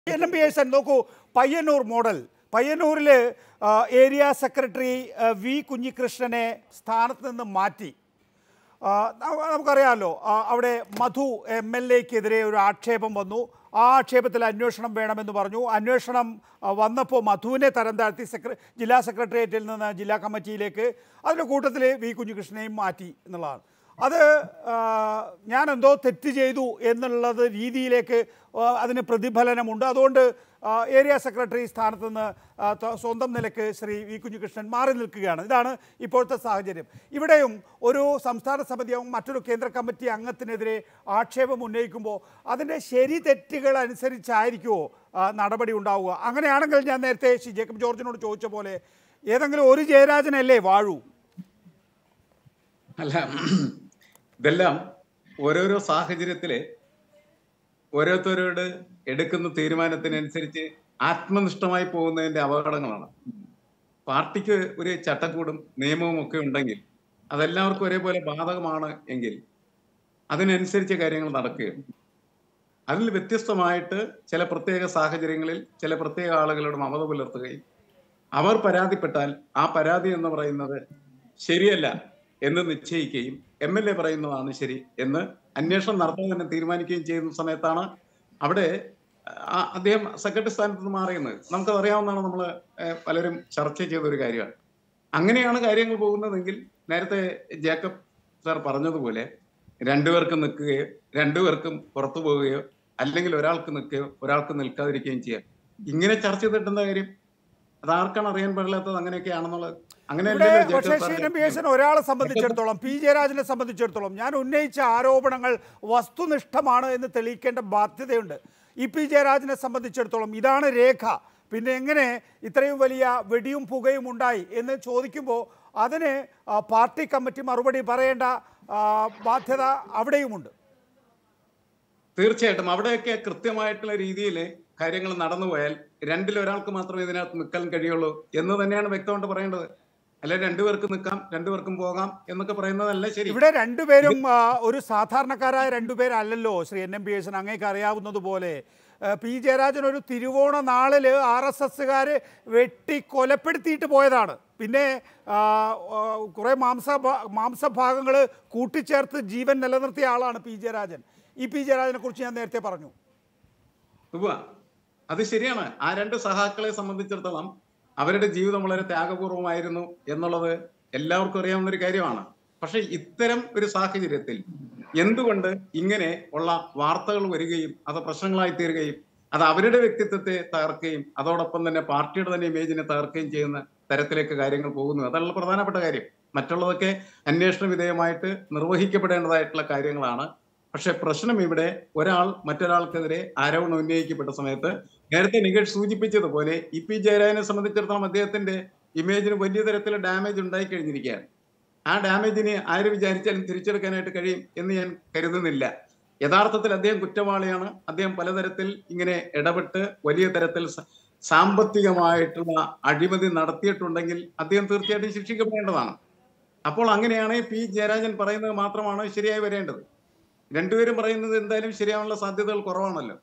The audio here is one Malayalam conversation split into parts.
എൻ എം ബി എസ് നോക്കൂ പയ്യന്നൂർ മോഡൽ പയ്യന്നൂരിൽ ഏരിയ സെക്രട്ടറി ആ, വി കുഞ്ഞികൃഷ്ണനെ സ്ഥാനത്ത് നിന്ന് മാറ്റി ആ, ന- നമുക്കറിയാമല്ലോ ആ, അവിടെ മധു എം എൽ എക്കെതിരെ ഒരു ആക്ഷേപം വന്നു ആ ആക്ഷേപത്തിൽ അന്വേഷണം വേണമെന്ന് പറഞ്ഞു അന്വേഷണം ആ, വന്നപ്പോൾ മധുവിനെ തരം താഴ്ത്തി സെക്ര ജില്ലാ സെക്രട്ടേറിയറ്റിൽ നിന്ന് ജില്ലാ കമ്മിറ്റിയിലേക്ക് അതിൻ്റെ കൂട്ടത്തിൽ വി കുഞ്ഞികൃഷ്ണനെയും മാറ്റി എന്നുള്ളതാണ് അത് ആ, ഞാൻ എന്തോ തെറ്റ് ചെയ്തു എന്നുള്ളത് രീതിയിലേക്ക് ആ, അതിന് പ്രതിഫലനമുണ്ട് അതുകൊണ്ട് ആ, ഏരിയ സെക്രട്ടറി സ്ഥാനത്ത് നിന്ന് ആ, ത- സ്വന്തം നിലയ്ക്ക് ശ്രീ വി കുഞ്ഞികൃഷ്ണൻ മാറി നിൽക്കുകയാണ് ഇതാണ് ഇപ്പോഴത്തെ സാഹചര്യം ഇവിടെയും ഒരു സംസ്ഥാന സമിതിയും മറ്റൊരു കേന്ദ്ര കമ്മിറ്റി അംഗത്തിനെതിരെ ആക്ഷേപം ഉന്നയിക്കുമ്പോൾ അതിൻ്റെ ശരി തെറ്റുകൾ അനുസരിച്ചായിരിക്കുമോ ആ, നടപടി ഉണ്ടാവുക അങ്ങനെയാണെങ്കിൽ ഞാൻ നേരത്തെ ശ്രീ ജേക്കബ് ജോർജിനോട് ചോദിച്ച പോലെ ഏതെങ്കിലും ഒരു ജയരാജനല്ലേ വാഴൂ അല്ല ഇതെല്ലാം ഓരോരോ സാഹചര്യത്തില് ഓരോരുത്തരോട് എടുക്കുന്ന തീരുമാനത്തിനനുസരിച്ച് ആത്മനിഷ്ഠമായി പോകുന്നതിന്റെ അപകടങ്ങളാണ് പാർട്ടിക്ക് ഒരു ചട്ടക്കൂടും നിയമവും ഒക്കെ ഉണ്ടെങ്കിൽ അതെല്ലാവർക്കും ഒരേപോലെ ബാധകമാണ് എങ്കിൽ അതിനനുസരിച്ച് കാര്യങ്ങൾ നടക്കുകയും അതിൽ വ്യത്യസ്തമായിട്ട് ചില പ്രത്യേക സാഹചര്യങ്ങളിൽ ചില പ്രത്യേക ആളുകളോട് മമത പുലർത്തുകയും അവർ പരാതിപ്പെട്ടാൽ ആ പരാതി എന്ന് പറയുന്നത് ശരിയല്ല എന്ന് നിശ്ചയിക്കുകയും എം എൽ എ പറയുന്നതാണ് ശരി എന്ന് അന്വേഷണം നടത്താൻ തന്നെ തീരുമാനിക്കുകയും ചെയ്യുന്ന സമയത്താണ് അവിടെ ആ അദ്ദേഹം സെക്രട്ടറി സ്ഥാനത്ത് നിന്ന് മാറിയുന്നത് നമുക്കത് അറിയാവുന്നതാണ് നമ്മൾ പലരും ചർച്ച ചെയ്ത ഒരു കാര്യമാണ് അങ്ങനെയാണ് കാര്യങ്ങൾ പോകുന്നതെങ്കിൽ നേരത്തെ ജേക്കബ് സാർ പറഞ്ഞതുപോലെ രണ്ടുപേർക്കും നിൽക്കുകയോ രണ്ടുപേർക്കും പുറത്തു പോവുകയോ അല്ലെങ്കിൽ ഒരാൾക്ക് നിൽക്കുകയോ ഒരാൾക്ക് നിൽക്കാതിരിക്കുകയും ചെയ്യാം ഇങ്ങനെ ചർച്ച ചെയ്തിട്ടെന്താ കാര്യം അത് ആർക്കാണ് അറിയാൻ പാടില്ലാത്തത് അങ്ങനെയൊക്കെയാണെന്നുള്ളത് ഇവിടെ അങ്ങനെയല്ലല്ലോ പക്ഷേ ജേക്കബ് ശ്രീ സാറിന്റെ രമേശൻ ഒരാളെ സംബന്ധിച്ചിടത്തോളം പി ജയരാജനെ സംബന്ധിച്ചിടത്തോളം ഞാൻ ഉന്നയിച്ച ആരോപണങ്ങൾ വസ്തുനിഷ്ഠമാണ് എന്ന് തെളിയിക്കേണ്ട ബാധ്യതയുണ്ട് ഇ പി ജയരാജനെ സംബന്ധിച്ചിടത്തോളം ഇതാണ് രേഖ പിന്നെ എങ്ങനെ ഇത്രയും വലിയ വെടിയും പുകയും ഉണ്ടായി എന്ന് ചോദിക്കുമ്പോൾ അതിന് ആ, പാർട്ടി കമ്മിറ്റി മറുപടി പറയേണ്ട ആ, ബാധ്യത അവിടെയുമുണ്ട് തീർച്ചയായിട്ടും അവിടെയൊക്കെ കൃത്യമായിട്ടുള്ള രീതിയിൽ കാര്യങ്ങൾ നടന്നുപോയാൽ രണ്ടിൽ ഒരാൾക്ക് മാത്രമേ ഇതിനകത്ത് നിൽക്കാൻ കഴിയുള്ളൂ എന്ന് തന്നെയാണ് വ്യക്തമായിട്ട് പറയേണ്ടത് അല്ലെ രണ്ടുപേർക്ക് നിൽക്കാം രണ്ടുപേർക്കും പോകാം എന്നൊക്കെ പറയുന്നതല്ല ശരി ഇവിടെ രണ്ടുപേരും ആ, ഒരു സാധാരണക്കാരായ രണ്ടുപേരല്ലല്ലോ ശ്രീ എൻ എം പി എസിന് അങ്ങേക്ക് അറിയാവുന്നതുപോലെ ആ, പി ജയരാജൻ ഒരു തിരുവോണ നാളിൽ ആർ എസ് എസ്സുകാർ വെട്ടി കൊലപ്പെടുത്തിയിട്ട് പോയതാണ് പിന്നെ ആ, ആ, കുറേ മാംസ മാംസഭാഗങ്ങൾ കൂട്ടിച്ചേർത്ത് ജീവൻ നിലനിർത്തിയ ആളാണ് പി ജയരാജൻ ഈ പി ജയരാജനെ കുറിച്ച് ഞാൻ നേരത്തെ പറഞ്ഞു ഉവ്വ. അത് ശരിയാണ് ആ രണ്ട് സഹാക്കളെ സംബന്ധിച്ചിടത്തോളം അവരുടെ ജീവിതം വളരെ ത്യാഗപൂർവമായിരുന്നു എന്നുള്ളത് എല്ലാവർക്കും അറിയാവുന്ന ഒരു കാര്യമാണ് പക്ഷെ ഇത്തരം ഒരു സാഹചര്യത്തിൽ എന്തുകൊണ്ട് ഇങ്ങനെ ഉള്ള വാർത്തകൾ വരികയും അത് പ്രശ്നങ്ങളായി തീരുകയും അത് അവരുടെ വ്യക്തിത്വത്തെ തകർക്കുകയും അതോടൊപ്പം തന്നെ പാർട്ടിയുടെ തന്നെ ഇമേജിനെ തകർക്കുകയും ചെയ്യുന്ന തരത്തിലേക്ക് കാര്യങ്ങൾ പോകുന്നു അതല്ല പ്രധാനപ്പെട്ട കാര്യം മറ്റുള്ളതൊക്കെ അന്വേഷണ വിധേയമായിട്ട് നിർവഹിക്കപ്പെടേണ്ടതായിട്ടുള്ള കാര്യങ്ങളാണ് പക്ഷെ പ്രശ്നം ഇവിടെ ഒരാൾ മറ്റൊരാൾക്കെതിരെ ആരോപണം ഉന്നയിക്കപ്പെട്ട സമയത്ത് നേരത്തെ നികേഷ് സൂചിപ്പിച്ചതുപോലെ ഇ പി ജയരാജനെ സംബന്ധിച്ചിടത്തോളം അദ്ദേഹത്തിന്റെ ഇമേജിന് വലിയ തരത്തിലുള്ള ഡാമേജ് ഉണ്ടായി കഴിഞ്ഞിരിക്കുകയാണ് ആ ഡാമേജിന് ആര് വിചാരിച്ചാലും തിരിച്ചെടുക്കാനായിട്ട് കഴിയും എന്ന് ഞാൻ കരുതുന്നില്ല യഥാർത്ഥത്തിൽ അദ്ദേഹം കുറ്റവാളിയാണ് അദ്ദേഹം പലതരത്തിൽ ഇങ്ങനെ ഇടപെട്ട് വലിയ തരത്തിൽ സ- സാമ്പത്തികമായിട്ടുള്ള അഴിമതി നടത്തിയിട്ടുണ്ടെങ്കിൽ അദ്ദേഹം തീർച്ചയായിട്ടും ശിക്ഷിക്കപ്പെടേണ്ടതാണ് അപ്പോൾ അങ്ങനെയാണ് പി ജയരാജൻ പറയുന്നത് മാത്രമാണ് ശരിയായി വരേണ്ടത് രണ്ടുപേരും പറയുന്നത് എന്തായാലും ശരിയാവാനുള്ള സാധ്യതകൾ കുറവാണല്ലോ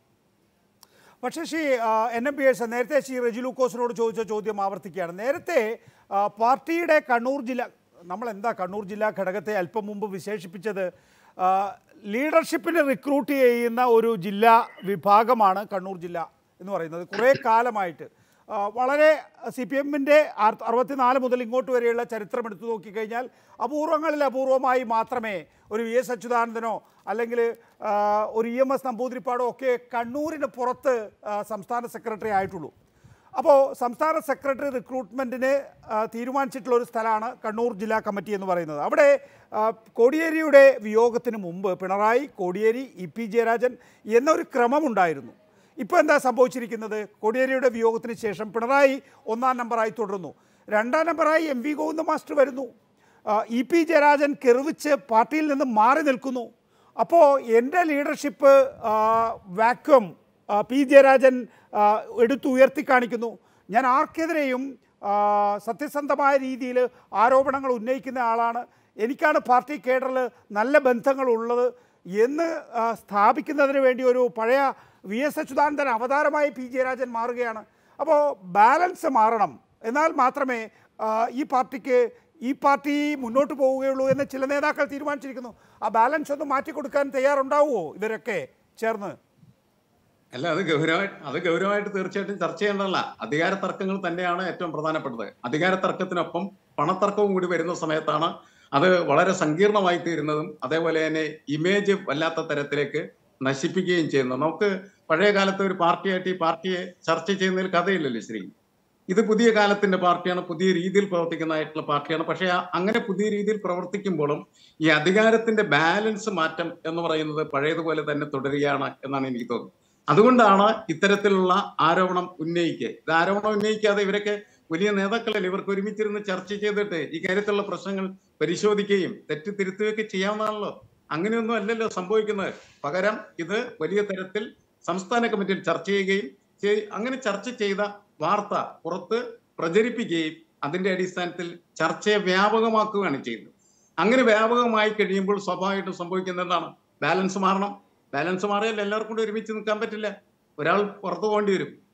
പക്ഷേ ശ്രീ ആ, എൻ എം പി എസ് നേരത്തെ ശ്രീ റെജി ലൂക്കോസിനോട് ചോദിച്ച ചോദ്യം ആവർത്തിക്കുകയാണ് നേരത്തെ ആ, പാർട്ടിയുടെ കണ്ണൂർ ജില്ല നമ്മൾ എന്താ കണ്ണൂർ ജില്ലാ ഘടകത്തെ അല്പം മുമ്പ് വിശേഷിപ്പിച്ചത് ആ, ലീഡർഷിപ്പിനെ റിക്രൂട്ട് ചെയ്യുന്ന ഒരു ജില്ലാ വിഭാഗമാണ് കണ്ണൂർ ജില്ല എന്ന് പറയുന്നത് കുറേ കാലമായിട്ട് ആ, വളരെ സി പി എമ്മിൻ്റെ അറുപത്തിനാല് മുതൽ ഇങ്ങോട്ട് വരെയുള്ള ചരിത്രം എടുത്തു നോക്കിക്കഴിഞ്ഞാൽ അപൂർവങ്ങളിൽ അപൂർവമായി മാത്രമേ ഒരു വി എസ് അച്യുതാനന്ദനോ അല്ലെങ്കിൽ ആ, ഒരു ഇ എം എസ് നമ്പൂതിരിപ്പാടോ ഒക്കെ കണ്ണൂരിന് പുറത്ത് ആ, സംസ്ഥാന സെക്രട്ടറി ആയിട്ടുള്ളൂ അപ്പോൾ സംസ്ഥാന സെക്രട്ടറി റിക്രൂട്ട്മെൻറ്റിന് തീരുമാനിച്ചിട്ടുള്ള ഒരു സ്ഥലമാണ് കണ്ണൂർ ജില്ലാ കമ്മിറ്റി എന്ന് പറയുന്നത് അവിടെ ആ, കോടിയേരിയുടെ വിയോഗത്തിന് മുമ്പ് പിണറായി കോടിയേരി ഇ പി ജയരാജൻ എന്നൊരു ക്രമമുണ്ടായിരുന്നു ഇപ്പോൾ എന്താ സംഭവിച്ചിരിക്കുന്നത് കോടിയേരിയുടെ വിയോഗത്തിന് ശേഷം പിണറായി ഒന്നാം നമ്പറായി തുടരുന്നു രണ്ടാം നമ്പറായി എം വി ഗോവിന്ദ മാസ്റ്റർ വരുന്നു ആ, ഇ പി ജയരാജൻ കെറുവിച്ച് പാർട്ടിയിൽ നിന്ന് മാറി നിൽക്കുന്നു അപ്പോൾ എൻ്റെ ലീഡർഷിപ്പ് വാക്വം പി ജയരാജൻ ആ, എടുത്തുയർത്തി കാണിക്കുന്നു ഞാൻ ആർക്കെതിരെയും ആ, സത്യസന്ധമായ രീതിയിൽ ആരോപണങ്ങൾ ഉന്നയിക്കുന്ന ആളാണ് എനിക്കാണ് പാർട്ടി കേഡറിൽ നല്ല ബന്ധങ്ങളുള്ളത് എന്ന് ആ, സ്ഥാപിക്കുന്നതിന് വേണ്ടി ഒരു പഴയ വി എസ് അച്യുതാനന്ദൻ അവതാരമായി പി ജയരാജൻ മാറുകയാണ് അപ്പോൾ ബാലൻസ് മാറണം എന്നാൽ മാത്രമേ ആ, ഈ പാർട്ടിക്ക് ഈ പാർട്ടി മുന്നോട്ട് പോവുകയുള്ളൂ എന്ന് ചില നേതാക്കൾ തീരുമാനിച്ചിരിക്കുന്നു ആ ബാലൻസ് ഒന്ന് മാറ്റിക്കൊടുക്കാൻ തയ്യാറുണ്ടാവുമോ ഇവരൊക്കെ ചേർന്ന് അല്ല അത് ഗൗരവമായിട്ട് അത് ഗൗരവമായിട്ട് തീർച്ചയായിട്ടും ചർച്ച ചെയ്യേണ്ടതല്ല അധികാര തർക്കങ്ങൾ തന്നെയാണ് ഏറ്റവും പ്രധാനപ്പെട്ടത് അധികാര തർക്കത്തിനൊപ്പം പണത്തർക്കവും കൂടി വരുന്ന സമയത്താണ് അത് വളരെ സങ്കീർണമായി തീരുന്നതും അതേപോലെ തന്നെ ഇമേജ് വല്ലാത്ത തരത്തിലേക്ക് നശിപ്പിക്കുകയും ചെയ്യുന്നു നമുക്ക് പഴയ കാലത്തെ ഒരു പാർട്ടിയായിട്ട് ഈ പാർട്ടിയെ ചർച്ച ചെയ്യുന്നതിൽ കഥയില്ലല്ലോ ശ്രീ ഇത് പുതിയ കാലത്തിന്റെ പാർട്ടിയാണ് പുതിയ രീതിയിൽ പ്രവർത്തിക്കുന്നതായിട്ടുള്ള പാർട്ടിയാണ് പക്ഷേ ആ- അങ്ങനെ പുതിയ രീതിയിൽ പ്രവർത്തിക്കുമ്പോഴും ഈ അധികാരത്തിന്റെ ബാലൻസ് മാറ്റം എന്ന് പറയുന്നത് പഴയതുപോലെ തന്നെ തുടരുകയാണ് എന്നാണ് എനിക്ക് തോന്നുന്നത് അതുകൊണ്ടാണ് ഇത്തരത്തിലുള്ള ആരോപണം ഉന്നയിക്കുക ഇത് ആരോപണം ഉന്നയിക്കാതെ ഇവരൊക്കെ വലിയ നേതാക്കളല്ലേ ഇവർക്ക് ഒരുമിച്ചിരുന്ന് ചർച്ച ചെയ്തിട്ട് ഈ കാര്യത്തിലുള്ള പ്രശ്നങ്ങൾ പരിശോധിക്കുകയും തെറ്റ് തിരുത്തുകയൊക്കെ ചെയ്യാവുന്നതാണല്ലോ അങ്ങനെയൊന്നും അല്ലല്ലോ സംഭവിക്കുന്നത് പകരം ഇത് വലിയ തരത്തിൽ സംസ്ഥാന കമ്മിറ്റിയിൽ ചർച്ച ചെയ്യുകയും ചെയ്- അങ്ങനെ ചർച്ച ചെയ്ത വാർത്ത പുറത്ത് പ്രചരിപ്പിക്കുകയും അതിന്റെ അടിസ്ഥാനത്തിൽ ചർച്ചയെ വ്യാപകമാക്കുകയാണ് ചെയ്യുന്നത് അങ്ങനെ വ്യാപകമായി കഴിയുമ്പോൾ സ്വാഭാവികമായിട്ടും സംഭവിക്കുന്നത് എന്താണ് ബാലൻസ് മാറണം ബാലൻസ് മാറിയാൽ എല്ലാവർക്കും കൂടി ഒരുമിച്ച് നിൽക്കാൻ പറ്റില്ല ഒരാൾ പുറത്തു പോകേണ്ടി വരും